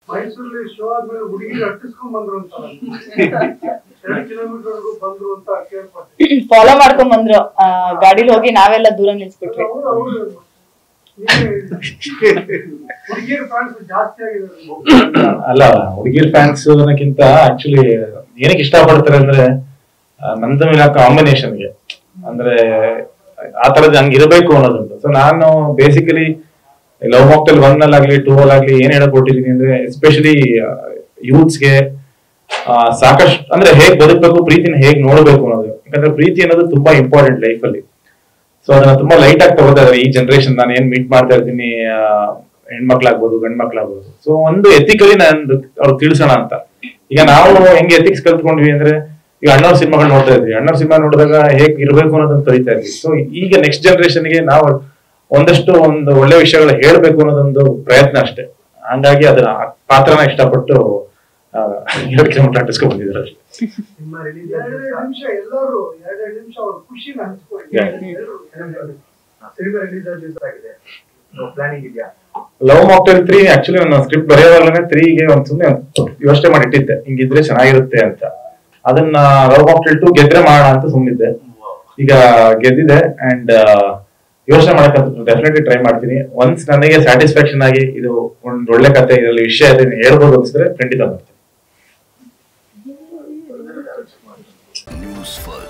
ಮೈಸೂರಲ್ಲಿ ಶೋ ಆದ್ಮೇಲೆ ಹುಡುಗಿ ಅಟ್ಟಿಸ್ಕೊಂಡ್ ಬಂದ್ರು ಅಂತ ಎರಡು ಕಿಲೋಮೀಟರ್ ವರೆಗೂ ಬಂದ್ರು ಅಂತ ಕೇಳ್ಪಟ್ಟೆ ಫಾಲೋ ಮಾಡ್ಕೊಂಡ್ ಬಂದ್ರು ಆ, ಗಾಡಿಲಿ ಹೋಗಿ ನಾವೆಲ್ಲ ದೂರ ನಿಲ್ಸ್ಬಿಟ್ವಿ ಅವ್ರು- ಅವ್ರು ಹುಡುಗಿಯರ ಫ್ಯಾನ್ಸ್ ಜಾಸ್ತಿ ಆಗಿದ್ದಾರೆ ಅಲ್ಲ ಹುಡುಗಿರ್ ಫ್ಯಾನ್ಸ್ ಅನ್ನಕ್ಕಿಂತ ಆಕ್ಚುಲಿ ಏನಕ್ಕೆ ಇಷ್ಟಪಡ್ತಾರೆ ಅಂದ್ರೆ ಆ, ನಂದ ಮೇಲೆ ಕಾಂಬಿನೇಷನ್ಗೆ ಅಂದ್ರೆ ಆ ತರದ್ ಹಂಗ್ ಇರಬೇಕು ಅನ್ನೋದುಂಟು ಸೊ ನಾನು ಬೇಸಿಕಲಿ ಲವ್ ಮಾಕ್ಟಲ್ ಒನ್ ಅಲ್ಲಾಗ್ಲಿ ಟೂ ಅಲ್ಲಾಗ್ಲಿ ಏನ್ ಹೇಳಕ್ ಹೊರಟಿದೀನಿ ಅಂದ್ರೆ ಎಸ್ಪೆಷಲಿ ಯೂತ್ಸ್ಗೆ ಸಾಕಷ್ಟು ಅಂದ್ರೆ ಹೇಗ್ ಬದುಕಬೇಕು ಪ್ರೀತಿನ ಹೇಗ್ ನೋಡ್ಬೇಕು ಅನ್ನೋದು ಯಾಕಂದ್ರೆ ಪ್ರೀತಿ ಅನ್ನೋದು ತುಂಬಾ ಇಂಪಾರ್ಟೆಂಟ್ ಲೈಫ್ ಅಲ್ಲಿ ಸೊ ಅದನ್ನ ತುಂಬಾ ಲೈಟ್ ಆಗಿ ತಗೋತಾ ಇದಾರೆ ಈ ಜನರೇಷನ್ ನಾನು ಏನ್ ಮೀಟ್ ಮಾಡ್ತಾ ಇರ್ತೀನಿ ಆ, ಹೆಣ್ಮಕ್ಳಾಗ್ಬೋದು ಗಂಡ್ಮಕ್ಳಾಗ್ಬೋದು ಸೊ ಒಂದು ಎಥಿಕಲಿ ನಾನು ಅವ್ರಿಗೆ ತಿಳಿಸೋಣ ಅಂತ ಈಗ ನಾವು ಹೆಂಗೆ ಎಥಿಕ್ಸ್ ಕಲ್ತ್ಕೊಂಡ್ವಿ ಅಂದ್ರೆ ಈಗ ಅಣ್ಣವ್ರ ಸಿನಿಮಾಗಳು ನೋಡ್ತಾ ಇದ್ವಿ ಅಣ್ಣವ್ರ ಸಿನಿಮಾ ನೋಡಿದಾಗ ಹೇಗ್ ಇರ್ಬೇಕು ಅನ್ನೋದನ್ನ ಕಲಿತಾ ಇದ್ವಿ ಸೊ ಈಗ ನೆಕ್ಸ್ಟ್ ಜನರೇಷನ್ಗೆ ನಾವು ಒಂದಷ್ಟು ಒಂದು ಒಳ್ಳೆ ವಿಷಯಗಳು ಹೇಳ್ಬೇಕು ಅನ್ನೋದೊಂದು ಪ್ರಯತ್ನ ಅಷ್ಟೇ ಹಂಗಾಗಿ ಅದನ್ನ ಆ ಪಾತ್ರನ ಇಷ್ಟಪಟ್ಟು ಆ, ಎರಡು ಕಿಲೋಮೀಟರ್ ಅಟ್ಟಿಸ್ಕೊಂಡ್ ಬಂದಿದ್ದಾರೆ ಅಷ್ಟೇ ನಿಮ್ಮ ರಿಲೀಸ್ ಎರಡೆರಡು ನಿಮಿಷ ಎಲ್ಲರೂ ಎರಡೆರಡು ನಿಮಿಷ ಅವ್ರ ಖುಷಿನ ಹಂಚ್ಕೊಳ್ಳಿ Yeah. ಸಿನಿಮಾ ರಿಲೀಸ್ ಆಗಿದೆ ಪ್ಲಾನಿಂಗ್ ಇದೆಯಾ ಲವ್ ಮಾಕ್ಟೇಲ್ ತ್ರೀ ಆಕ್ಚುಲಿ ಒಂದು ಸ್ಕ್ರಿಪ್ಟ್ ಬರೆಯೋವಾಗಲೇ ತ್ರೀಗೆ ಒಂದ್ ಸುಮ್ಮನೆ ಯೋಚನೆ ಮಾಡಿ ಇಟ್ಟಿದ್ದೆ ಹಿಂಗಿದ್ರೆ ಚೆನ್ನಾಗಿರುತ್ತೆ ಅಂತ ಅದನ್ನ ಲವ್ ಮಾಕ್ಟೇಲ್ ಟು ಗೆದ್ರೆ ಮಾಡೋಣ ಅಂತ ಸುಮ್ಮನಿದ್ದೆ ಈಗ ಗೆದ್ದಿದೆ ಅಂಡ್ ಯೋಚನೆ ಮಾಡಕ್ಕಂತ ಡೆಫಿನೆಟ್ಲಿ ಟ್ರೈ ಮಾಡ್ತೀನಿ ಒನ್ಸ್ ನನಗೆ ಸ್ಯಾಟಿಸ್ಫ್ಯಾಕ್ಷನ್ ಆಗಿ ಇದು ಒಂದ್ ಒಳ್ಳೆ ಕತೆ ಇದರಲ್ಲಿ ವಿಷಯ ಇದೆ ಹೇಳ್ಬೋದು ಅನ್ಸಿದ್ರೆ ಖಂಡಿತ ಬರ್ತೀನಿ ನ್ಯೂಸ್ ಫಸ್ಟ್